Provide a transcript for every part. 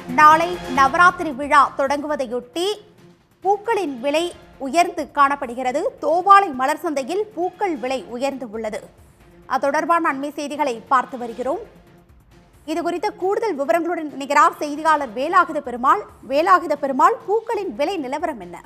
நாளை நவராத்திரி விழா தொடங்குவதையொட்டி பூக்களின் விலை உயர்ந்து காணப்படுகிறது தோவாளை மலர் சந்தையில் பூக்கள் விலை உயர்ந்து உள்ளது அது தொடர்பான அண்மை செய்திகளை பார்த்து வருகிறோம் இது குறித்த கூடுதல் விவரங்களுடன் இணைகிறார் செய்தியாளர் வேலாயுத பெருமாள் வேலாயுத பெருமாள் பூக்களின் விலை நிலவரம் என்ன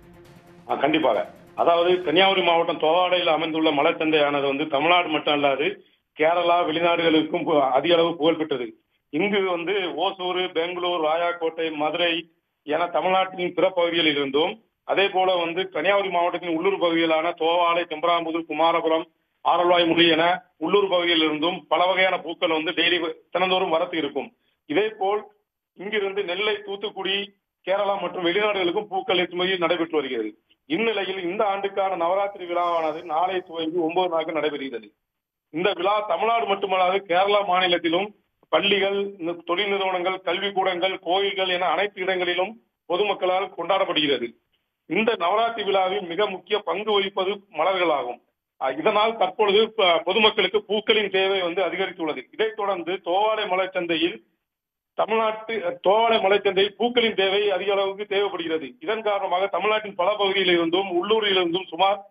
ஆ, கண்டிப்பாக அதாவது கன்னியாகுமரி மாவட்டம் தோவாடையில் அமைந்துள்ள மலைச்சந்தையானது வந்து தமிழ்நாடு மட்டும் அல்லாது கேரளா வெளிநாடுகளுக்கும் பு- அதிக அளவு புகழ் பெற்றது இங்கு வந்து ஓசூர் பெங்களூர் ராயாக்கோட்டை மதுரை என தமிழ்நாட்டின் பிற பகுதிகளில் இருந்தும் அதே போல வந்து கன்னியாகுமரி மாவட்டத்தின் உள்ளூர் பகுதிகளான தோவாளை செம்பராம்புதூர் குமாரபுரம் ஆரல்வாய்மொழி என உள்ளூர் பகுதியில் இருந்தும் பல வகையான பூக்கள் வந்து டெய்லி தினந்தோறும் வரத்து இருக்கும் இதே போல் இங்கிருந்து நெல்லை தூத்துக்குடி கேரளா மற்றும் வெளிநாடுகளுக்கும் பூக்கள் ஏற்றுமதி நடைபெற்று வருகிறது இந்நிலையில் இந்த ஆண்டுக்கான நவராத்திரி விழாவானது நாளை துவங்கி ஒன்பது நாட்கள் நடைபெறுகிறது இந்த விழா தமிழ்நாடு மட்டுமல்லாது கேரளா மாநிலத்திலும் பள்ளிகள் நி- தொழில் நிறுவனங்கள் கல்விக்கூடங்கள் கோயில்கள் என அனைத்து இடங்களிலும் பொதுமக்களால் கொண்டாடப்படுகிறது இந்த நவராத்திரி விழாவில் மிக முக்கிய பங்கு வகிப்பது மலர்களாகும் அஹ் இதனால் தற்பொழுது ப- பொதுமக்களுக்கு பூக்களின் தேவை வந்து அதிகரித்துள்ளது இதைத் தொடர்ந்து தோவாளை மலர் சந்தையில் தமிழ்நாட்டு தோவாளை மலைச்சந்தையில் பூக்களின் தேவை அதிக அளவுக்கு தேவைப்படுகிறது இதன் காரணமாக தமிழ்நாட்டின் பல பகுதியில் இருந்தும் உள்ளூரில் இருந்தும் சுமார்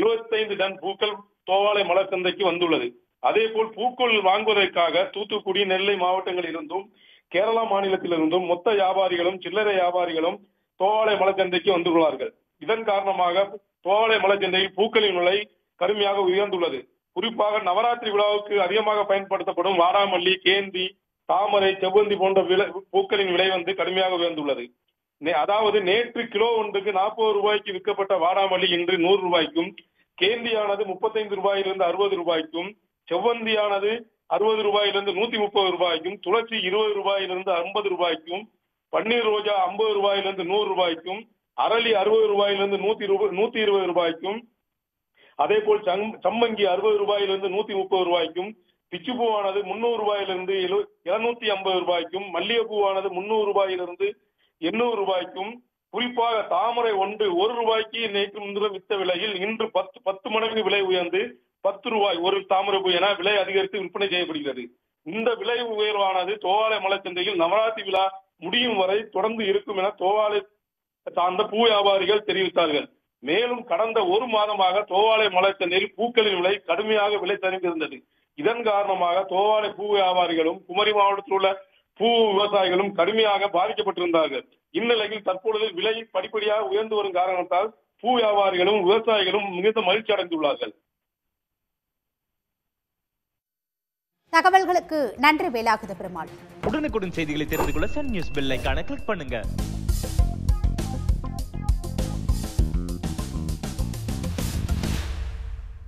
75 டன் பூக்கள் தோவாளை மலர் சந்தைக்கு வந்துள்ளது அதே போல் பூக்கள் வாங்குவதற்காக தூத்துக்குடி நெல்லை மாவட்டங்களில் இருந்தும் கேரளா மாநிலத்திலிருந்தும் மொத்த வியாபாரிகளும் சில்லறை வியாபாரிகளும் தோவாளை மலைச்சந்தைக்கு வந்துள்ளார்கள் இதன் காரணமாக தோவாளை மலைச்சந்தையில் பூக்களின் விலை கடுமையாக உயர்ந்துள்ளது குறிப்பாக நவராத்திரி விழாவுக்கு அதிகமாக பயன்படுத்தப்படும் வாடாமல்லி கேந்தி தாமரை செவ்வந்தி போன்ற விலை பூக்களின் விலை வந்து கடுமையாக உயர்ந்துள்ளது நே- அதாவது நேற்று கிலோ ஒன்றுக்கு நாற்பது ரூபாய்க்கு விற்கப்பட்ட வாடாமல்லி இன்று நூறு ரூபாய்க்கும் கேந்தியானது முப்பத்தைந்து ரூபாயிலிருந்து அறுபது ரூபாய்க்கும் செவ்வந்தியானது அறுபது ரூபாயிலிருந்து நூத்தி முப்பது ரூபாய்க்கும் துளசி இருபது ரூபாயிலிருந்து ஐம்பது ரூபாய்க்கும் பன்னீர் ரோஜா ஐம்பது ரூபாயிலிருந்து நூறு ரூபாய்க்கும் அரளி அறுபது ரூபாயிலிருந்து நூத்தி ரூபாய் நூத்தி இருபது ரூபாய்க்கும் அதே போல் சம்- சம்மங்கி அறுபது ரூபாயிலிருந்து நூத்தி முப்பது ரூபாய்க்கும் பிச்சுப்பூவானது முன்னூறு ரூபாயிலிருந்து எழு இருநூத்தி ஐம்பது ரூபாய்க்கும் மல்லிகைப்பூவானது முன்னூறு ரூபாயிலிருந்து எண்ணூறு ரூபாய்க்கும் குறிப்பாக தாமரை ஒன்று ஒரு ரூபாய்க்கு நேற்று முன்தினம் வித்த விலையில் இன்று பத்து பத்து மடங்கு விலை உயர்ந்து பத்து ரூபாய் ஒரு தாமரை பூ என விலை அதிகரித்து விற்பனை செய்யப்படுகிறது இந்த விலை உயர்வானது தோவாளை மலைச்சந்தையில் நவராத்திரி விழா முடியும் வரை தொடர்ந்து இருக்கும் என தோவாளை சார்ந்த பூ வியாபாரிகள் தெரிவித்தார்கள் மேலும் கடந்த ஒரு மாதமாக தோவாளை மலைச்சந்தையில் பூக்களின் விலை கடுமையாக விலை சரிந்திருந்தது இதன் காரணமாக தோவாளை பூ வியாபாரிகளும் குமரி மாவட்டத்தில் உள்ள பூ விவசாயிகளும் கடுமையாக பாதிக்கப்பட்டிருந்தார்கள் இந்நிலையில் தற்பொழுது விலை படிப்படியாக உயர்ந்து வரும் காரணத்தால் பூ வியாபாரிகளும் விவசாயிகளும் மிகுந்த மகிழ்ச்சி அடைந்துள்ளார்கள் தகவல்களுக்கு நன்றி வேலாயுத பெருமாள் உடனுக்குடன் செய்திகளை தெரிந்து கொள்ள சன் நியூஸ் பெல் ஐகானை கிளிக் பண்ணுங்க